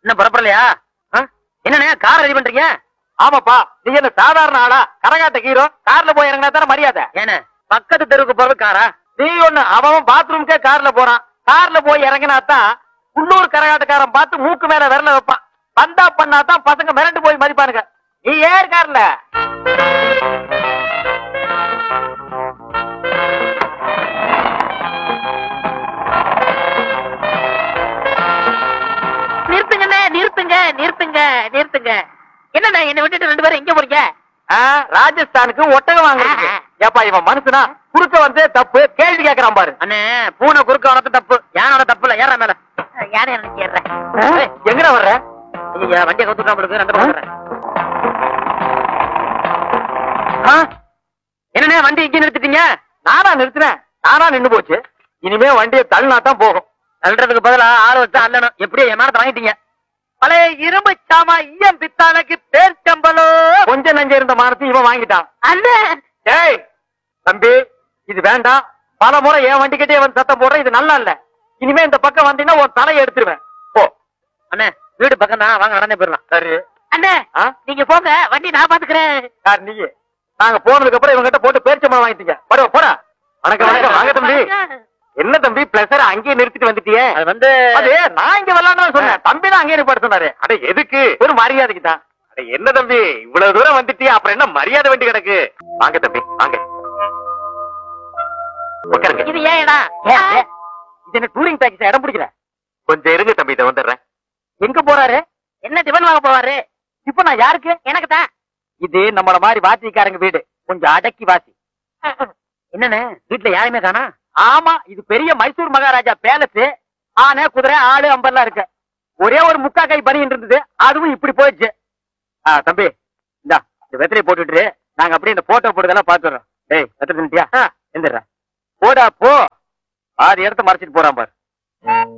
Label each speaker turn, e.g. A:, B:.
A: இன்னும் புறப்படலையா ஆ? என்னண்ணே car ready பண்றீங்க
B: ஆமாப்பா நீ என்ன சாதாரண ஆளா கரகாட்ட ஹீரோ கார்ல போய் இறங்கினா தானே மரியாதை
A: ஏண்ணே பக்கத்து தெருவுக்கு போறது காரா
B: நீ ஒண்ணு அவன் பாத்ரூம்க்கே கார்ல போறான் கார்ல போய் இறங்கினா தான் உள்ளூர் கரகாட்டக்காரன் பார்த்து மூக்கு மேல விரல வைப்பான் பந்தா பண்ணா தான் பசங்க மிரண்டு போய் மதிப்பானுங்க நீ ஏன் கார்ல
A: நிறுத்துங்கண்ணே நிறுத்துங்க நிறுத்துங்க நிறுத்துங்க என்னண்ணே என்னை விட்டுட்டு ரெண்டு பேரும் எங்க போறீங்க
B: ஆ, ராஜஸ்தானுக்கு ஒட்டகம் வாங்குறதுக்கு
A: ஆ.
B: ஏப்பா இவன் மனுஷனா குறுக்க வந்து தப்பு கேள்வி கேக்குறான் பாரு
A: அண்ணே பூனை குறுக்க வரது தப்பு யானோட தப்பு இல்ல ஏற மேல யானை எனக்கு ஏறேன்
B: ஏய், எங்கடா வர்ற
A: ஐயா வண்டியை கவுத்துட்டா உங்களுக்கு ரெண்டு பக்கம் வர்றேன்.
B: ஆ,
A: என்னண்ணே வண்டி இங்கே நிறுத்திட்டீங்க
B: நானா நிறுத்தினேன் நானா நின்னு போச்சு இனிமே வண்டியை தள்ளினா தான் போகும்
A: தள்ளுறதுக்கு பதிலா ஆள் வச்சு அள்ளணும் எப்படியோ என் மரத்தை வாங்கிட்டீங்க
B: பழைய இரும்பு சாமா ஈயம் பித்தானுக்கு பேர் சம்பளோ கொஞ்ச நஞ்ச இருந்த மானத்தை இவன் வாங்கிட்டான்
A: அண்ணே
B: டேய் தம்பி இது வேண்டாம் பல முறை என் வண்டிக்கிட்டே வந்து சத்தம் போடுற இது நல்லா இல்ல இனிமே இந்த பக்கம் வந்தீங்கன்னா உன் தலையை எடுத்துருவேன் போ
A: அண்ணே வீடு பக்கம் தான் வாங்க நடந்தே போயிடலாம்
B: சரி
A: அண்ணே
B: ஆ?
A: நீங்க போங்க வண்டி நான் பாத்துக்கிறேன்
B: யார் நீ நாங்க போனதுக்கு அப்புறம் இவங்க கிட்ட போட்டு பேரிச்சம்பளம் வாங்கிட்டீங்க படுவா போடா வணக்கம் வணக்கம் வாங்க தம்பி என்ன தம்பி பிளஸர் அங்கேயே நிறுத்திட்டு வந்துட்டியே
A: அது வந்து
B: அது நான் இங்க வரலாம்னு சொன்னேன் தம்பி தான் அங்கேயே நிப்பாட்ட சொன்னாரு அட எதுக்கு ஒரு மரியாதைக்கு தான் அட என்ன தம்பி இவ்வளவு தூரம் வந்துட்டியா அப்புறம் என்ன மரியாதை வேண்டி கிடக்கு வாங்க தம்பி வாங்க உட்காருங்க
A: இது ஏன் இடம்
B: இது என்ன டூரிங் பேக்கேஜ் இடம் பிடிக்கல கொஞ்சம் இருங்க தம்பி இதை வந்துடுறேன் எங்க போறாரு
A: என்ன டிபன் வாங்க போவாரு
B: இப்ப நான் யாருக்கு
A: எனக்கு தான்
B: இது நம்மள மாதிரி வாசிக்காரங்க வீடு கொஞ்சம் அடக்கி வாசி
A: என்னண்ணே வீட்டுல யாருமே காணா
B: ஆமா இது பெரிய மைசூர் மகாராஜா பேலஸ் ஆனை குதிரை ஆடு அம்பர்லாம் இருக்கு ஒரே ஒரு முக்கா கை பனின்னு இருந்தது அதுவும் இப்படி போயிடுச்சு ஆ, தம்பி இந்தா இந்த வெத்தலையை போட்டுட்டு நாங்க அப்படியே இந்த போட்டோ போட்டதெல்லாம் பாத்துறோம் டேய் வெத்தலை தின்னுட்டியா எந்திரா போடா போ பாதி இடத்த மறைச்சிட்டு போறான் பாரு